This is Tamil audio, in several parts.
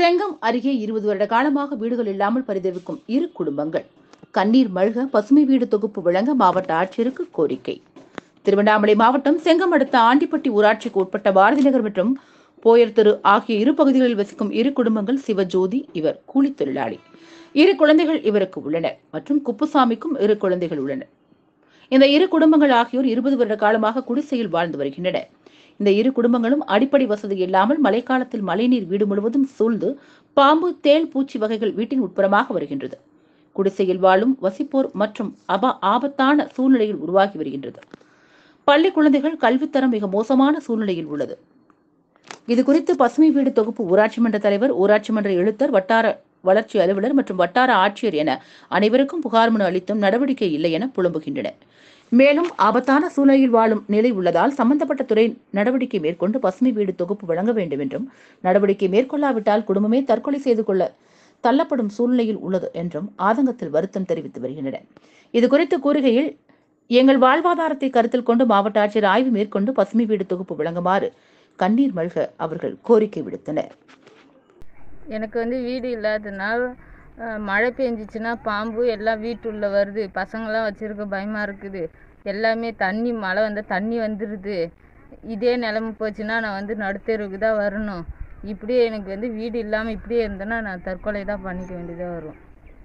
செங்கம் அருகே இருபது வருட காலமாக வீடுகள் இல்லாமல் பரிதவிக்கும் இரு குடும்பங்கள் கண்ணீர் மல்க பசுமை வீடு தொகுப்பு வழங்க மாவட்ட ஆட்சியருக்கு கோரிக்கை திருவண்ணாமலை மாவட்டம் செங்கம் அடுத்த ஆண்டிப்பட்டி ஊராட்சிக்கு உட்பட்ட பாரதி நகர் மற்றும் போயர் தெரு ஆகிய இரு பகுதிகளில் வசிக்கும் இரு குடும்பங்கள் சிவஜோதி இவர் கூலித் தொழிலாளி இரு குழந்தைகள் இவருக்கு உள்ளனர் மற்றும் குப்புசாமிக்கும் இரு குழந்தைகள் உள்ளனர் இந்த இரு குடும்பங்கள் ஆகியோர் இருபது வருட காலமாக குடிசையில் வாழ்ந்து வருகின்றனர் இந்த இரு குடும்பங்களும் அடிப்படை வசதி இல்லாமல் மழைக்காலத்தில் மழைநீர் வீடு முழுவதும் சூழ்ந்து பாம்பு தேள் பூச்சி வகைகள் வீட்டின் உட்புறமாக வருகின்றது குடிசையில் வாழும் வசிப்போர் மற்றும் அப ஆபத்தான சூழ்நிலையில் உருவாகி வருகின்றது பள்ளி குழந்தைகள் கல்வித்தரம் மிக மோசமான சூழ்நிலையில் உள்ளது இது குறித்து பசுமை வீடு தொகுப்பு ஊராட்சி மன்ற தலைவர் ஊராட்சி மன்ற எழுத்தர் வட்டார வளர்ச்சி அலுவலர் மற்றும் வட்டார ஆட்சியர் என அனைவருக்கும் புகார் மனு அளித்தும் நடவடிக்கை இல்லை என புலம்புகின்றனர் மேலும் ஆபத்தான சூழ்நிலையில் வாழும் நிலை உள்ளதால் சம்பந்தப்பட்ட துறை நடவடிக்கை மேற்கொண்டு பசுமை வீடு தொகுப்பு வழங்க வேண்டும் என்றும் நடவடிக்கை மேற்கொள்ளாவிட்டால் குடும்பமே தற்கொலை செய்து கொள்ள தள்ளப்படும் சூழ்நிலையில் உள்ளது என்றும் ஆதங்கத்தில் வருத்தம் தெரிவித்து வருகின்றனர் இதுகுறித்து கூறுகையில் எங்கள் வாழ்வாதாரத்தை கருத்தில் கொண்டு மாவட்ட ஆட்சியர் ஆய்வு மேற்கொண்டு பசுமை வீடு தொகுப்பு வழங்குமாறு கண்ணீர் மல்க அவர்கள் கோரிக்கை விடுத்தனர் எனக்கு வந்து வீடு இல்லாததுனால அஹ், மழை பெஞ்சிச்சுன்னா பாம்பு எல்லாம் வீட்டுள்ள வருது பசங்களாம் வச்சுருக்க பயமாக இருக்குது எல்லாமே தண்ணி மழை வந்தால் தண்ணி வந்துடுது இதே நிலமை போச்சுன்னா நான் வந்து நடுத்தெருவுக்கு தான் வரணும் இப்படியே எனக்கு வந்து வீடு இல்லாமல் இப்படியே இருந்தேன்னா நான் தற்கொலை தான் பண்ணிக்க வேண்டியதாக வரும்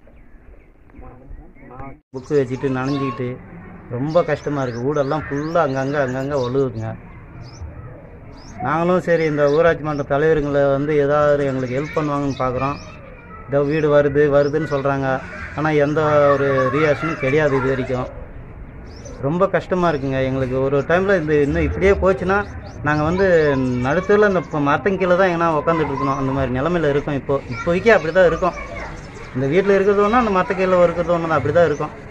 புக்கு வச்சுட்டு நனைஞ்சிக்கிட்டு ரொம்ப கஷ்டமாக இருக்குது வீடெல்லாம் ஃபுல்லாக அங்கங்கே அங்கங்கே ஒழுகுங்க நாங்களும் சரி இந்த ஊராட்சி மன்ற தலைவருங்களை வந்து ஏதாவது எங்களுக்கு ஹெல்ப் பண்ணுவாங்கன்னு பார்க்குறோம் இந்த வீடு வருது வருதுன்னு சொல்கிறாங்க ஆனால் எந்த ஒரு ரியாக்ஷனும் கிடையாது இது வரைக்கும் ரொம்ப கஷ்டமாக இருக்குங்க எங்களுக்கு ஒரு டைமில் இந்த இன்னும் இப்படியே போச்சுன்னா நாங்கள் வந்து நடுத்தூரில் இந்த இப்போ மரத்தங்க கீழே தான் எங்கன்னா உட்காந்துட்டு இருக்கணும் அந்த மாதிரி நிலமையில இருக்கோம் இப்போ இப்போதைக்கு அப்படி தான் இருக்கோம் இந்த வீட்டில் இருக்கிறது ஒன்று அந்த மரத்த கீழே இருக்கிறது ஒன்று தான் அப்படி தான் இருக்கும்